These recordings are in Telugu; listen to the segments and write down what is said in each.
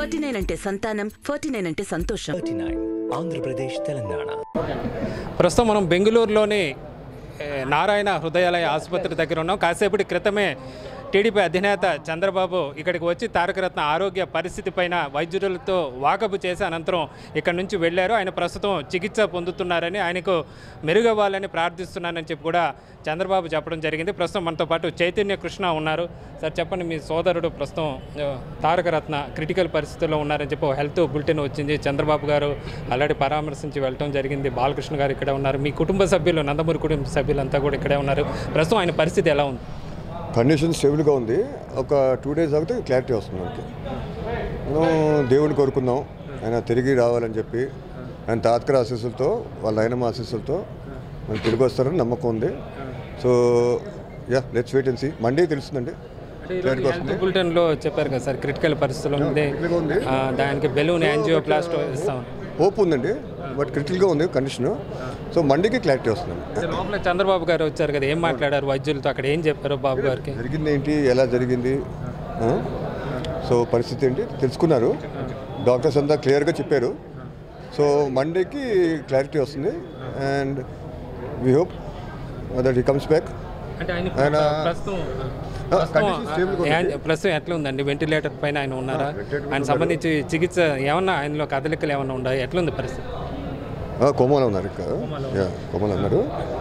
ఫార్టీ నైన్ అంటే సంతానం ఫార్టీ నైన్ అంటే సంతోషం థర్టీ నైన్ ఆంధ్రప్రదేశ్ తెలంగాణ ప్రస్తుతం మనం బెంగళూరులోని ఏ, నారాయణ హృదయాలయ ఆసుపత్రి దగ్గర ఉన్నాం కాసేపటి క్రితమే టీడీపీ అధినేత చంద్రబాబు ఇక్కడికి వచ్చి తారకరత్న ఆరోగ్య పరిస్థితి పైన వైద్యులతో వాకపు చేసి అనంతరం ఇక్కడ నుంచి వెళ్ళారు ఆయన ప్రస్తుతం చికిత్స పొందుతున్నారని ఆయనకు మెరుగవ్వాలని ప్రార్థిస్తున్నానని చెప్పి కూడా చంద్రబాబు చెప్పడం జరిగింది ప్రస్తుతం మనతో పాటు చైతన్య కృష్ణ ఉన్నారు సార్ చెప్పండి మీ సోదరుడు ప్రస్తుతం ఆ, తారకరత్న క్రిటికల్ పరిస్థితుల్లో ఉన్నారని చెప్పి ఓ హెల్త్ బులెటిన్ వచ్చింది చంద్రబాబు గారు ఆల్రెడీ పరామర్శించి వెళ్ళటం జరిగింది బాలకృష్ణ గారు ఇక్కడే ఉన్నారు మీ కుటుంబ సభ్యులు నందమూరి కుటుంబ సభ్యులంతా కూడా ఇక్కడే ఉన్నారు ప్రస్తుతం ఆయన పరిస్థితి ఎలా ఉంది కండిషన్ స్టేబుల్గా ఉంది ఒక టూ డేస్ ఆగితే క్లారిటీ వస్తుంది మనకి మనం దేవుని కోరుకుందాం ఆయన తిరిగి రావాలని చెప్పి ఆయన తాత్కర ఆశీస్సులతో వాళ్ళ ఆయనమ్మ ఆశీస్సులతో మనం తిరిగి వస్తారని నమ్మకం ఉంది so ya let's wait and see Monday తెలుస్తుందండి క్లారిటీ వస్తుంది హెల్త్ బులెటిన్లో చెప్పారు కదా సార్ క్రిటికల్ పరిస్థితుల్లో ఉంది critical గా ఉంది. ఆ, దానికి బెలూన్ యాంజియోప్లాస్ట్ ఇస్తాం హోప్ ఉందండి బట్ క్రిటికల్గా ఉంది కండిషన్ సో మండేకి క్లారిటీ వస్తుందండి అంటే లోపల చంద్రబాబు గారు వచ్చారు కదా ఏం మాట్లాడారు వైద్యులతో అక్కడ ఏం చెప్పారు బాబు గారికి జరిగింది ఏంటి ఎలా జరిగింది ఆ? సో పరిస్థితి ఏంటి తెలుసుకున్నారు డాక్టర్స్ అంతా క్లియర్గా చెప్పారు సో మండేకి క్లారిటీ వస్తుంది and we hope that he comes back అంటే ఆయన ఆయన- ప్రస్తుతం ఆ, ప్రస్తుతం condition stable గా ఉంది. యాంజి- ప్రస్తుతం ఎట్లా ఉందండి వెంటిలేటర్ పైన ఆయన ఉన్నారా ఆయన సంబంధించి చికిత్స ఏమన్నా ఆయనలో కదలికలు ఏమన్నా ఉన్నాయి ఎట్లుంది పరిస్థితి కోమాలో ఉన్నారు ఇంకా యా కోమాలో ఉన్నారు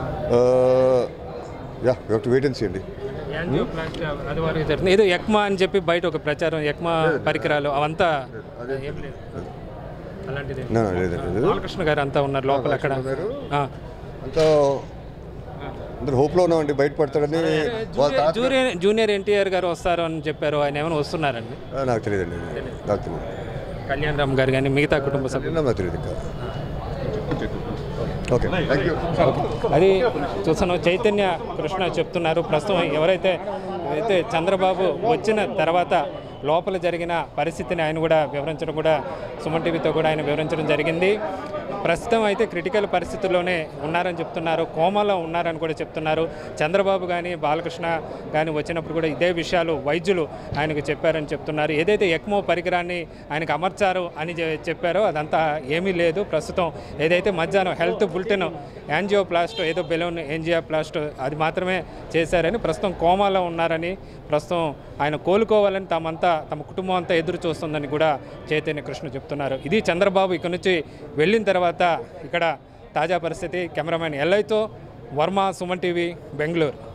ya you to wait and see అండి యాంజియోప్లాస్టీ అది వరకు జరుగుతుంది ఏదో ఎక్మా అని చెప్పి బయట ఒక ప్రచారం ఎక్మా పరికరాలు అవంతా ఏం లేదు అలాంటిది No, no, లేదండి లేదు బాలకృష్ణ గారు అంతా ఉన్నారు లోపల అక్కడ ఆ. అంతా అందరు హోప్లో ఉన్నామండి బయటపడతాడని వాళ్ళ తాత- జూనియర్ జూనియర్ ఎన్టీఆర్ గారు వస్తారు అని చెప్పారు ఆయన ఏమైనా వస్తున్నారండి ఆ, నాకు తెలియదండి నాకు తెలియదు కళ్యాణ్ రామ్ గారు కానీ మిగతా కుటుంబ సభ్యులు నాకు తెలియదు ఇంకా ఓకే థ్యాంక్ యూ అది చూసాను చైతన్య కృష్ణ చెప్తున్నారు ప్రస్తుతం ఎవరైతే అయితే చంద్రబాబు వచ్చిన తర్వాత లోపల జరిగిన పరిస్థితిని ఆయన కూడా వివరించడం కూడా సుమన్ టీవీతో కూడా ఆయన వివరించడం జరిగింది ప్రస్తుతం అయితే క్రిటికల్ పరిస్థితుల్లోనే ఉన్నారని చెప్తున్నారు కోమాలో ఉన్నారని కూడా చెప్తున్నారు చంద్రబాబు కానీ బాలకృష్ణ కానీ వచ్చినప్పుడు కూడా ఇదే విషయాలు వైద్యులు ఆయనకు చెప్పారని చెప్తున్నారు ఏదైతే ఎక్మో పరికరాన్ని ఆయనకు అమర్చారు అని చె- చెప్పారో అదంతా ఏమీ లేదు ప్రస్తుతం ఏదైతే మధ్యాహ్నం హెల్త్ బులెటిన్ యాంజియోప్లాస్ట్ ఏదో బెలూన్ యాంజియోప్లాస్ట్ అది మాత్రమే చేశారని ప్రస్తుతం కోమాలో ఉన్నారని ప్రస్తుతం ఆయన కోలుకోవాలని తామంతా తమ కుటుంబం అంతా ఎదురు చూస్తుందని కూడా చైతన్య కృష్ణ చెప్తున్నారు ఇది చంద్రబాబు ఇక్కడ నుంచి వెళ్ళిన తర్వాత ఇక్కడ తాజా పరిస్థితి కెమెరామెన్ ఎల్ఐతో వర్మ సుమన్ టీవీ బెంగళూరు